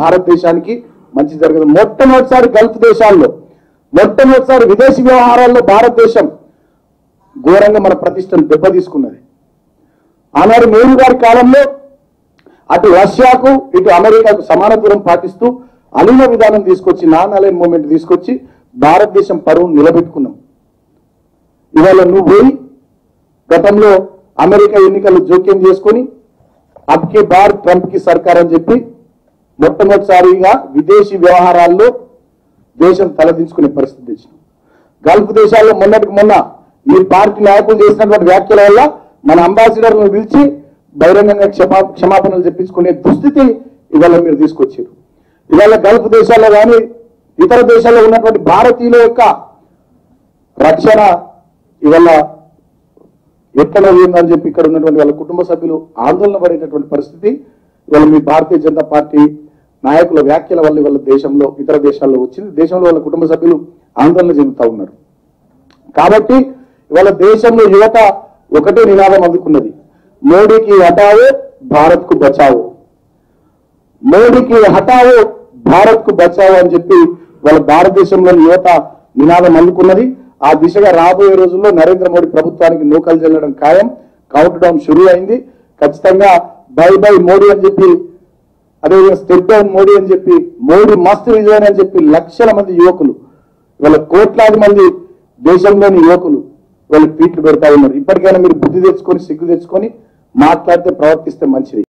భారతదేశానికి మంచి జరగదు మొట్టమొదటిసారి గల్ఫ్ దేశాల్లో మొట్టమొదటిసారి విదేశీ వ్యవహారాల్లో భారతదేశం ఘోరంగా మన ప్రతిష్టను దెబ్బతీసుకున్నది ఆనాడు నెహ్రూ గారి కాలంలో అటు రష్యాకు ఇటు అమెరికాకు సమాన దూరం పాటిస్తూ అలీన విధానం తీసుకొచ్చి నాన్ అలైన్ మూమెంట్ తీసుకొచ్చి భారతదేశం పరువును నిలబెట్టుకున్నాం ఇవాళ నువ్వు పోయి గతంలో అమెరికా ఎన్నికలు జోక్యం చేసుకొని అబ్కే బార్ ట్రంప్ కి సర్కార్ అని చెప్పి మొట్టమొదటిసారిగా విదేశీ వ్యవహారాల్లో దేశం తలదించుకునే పరిస్థితి తెచ్చింది గల్ఫ్ దేశాల్లో మొన్నటికి మొన్న మీ పార్టీ నాయకులు చేసినటువంటి వ్యాఖ్యల వల్ల మన అంబాసిడర్లను పిలిచి బహిరంగంగా క్షమా క్షమాపణలు చెప్పించుకునే దుస్థితి ఇవాళ మీరు తీసుకొచ్చారు ఇవాళ గల్ఫ్ దేశాల్లో కానీ ఇతర దేశాల్లో ఉన్నటువంటి భారతీయుల యొక్క రక్షణ ఇవాళ ఎక్కడ ఉందని చెప్పి ఇక్కడ ఉన్నటువంటి వాళ్ళ కుటుంబ సభ్యులు ఆందోళన పడేటటువంటి పరిస్థితి ఇవాళ మీ భారతీయ జనతా పార్టీ నాయకుల వ్యాఖ్యల వల్ల ఇవాళ దేశంలో ఇతర దేశాల్లో వచ్చింది దేశంలో వాళ్ళ కుటుంబ సభ్యులు ఆందోళన చెందుతా ఉన్నారు కాబట్టి ఇవాళ దేశంలో యువత ఒకటే నినాదం అందుకున్నది మోడీకి హటావో భారత్ కు బచావో మోడీకి హటావో భారత్ కు బచావో అని చెప్పి వాళ్ళ భారతదేశంలోని యువత నినాదం అందుకున్నది ఆ దిశగా రాబోయే రోజుల్లో నరేంద్ర మోడీ ప్రభుత్వానికి నూకలు చెల్లడం ఖాయం కౌంట్ డౌన్ షురూ అయింది ఖచ్చితంగా బై బై మోడీ అని చెప్పి అదేవిధంగా స్టెప్ డౌన్ మోడీ అని చెప్పి మోడీ మస్తు విజయన్ అని చెప్పి లక్షల మంది యువకులు ఇవాళ కోట్లాది మంది దేశంలోని యువకులు వాళ్ళు ట్వీట్లు పెడతా ఉన్నారు ఇప్పటికైనా మీరు బుద్ధి తెచ్చుకొని సిగ్గు తెచ్చుకొని మాట్లాడితే ప్రవర్తిస్తే మంచిది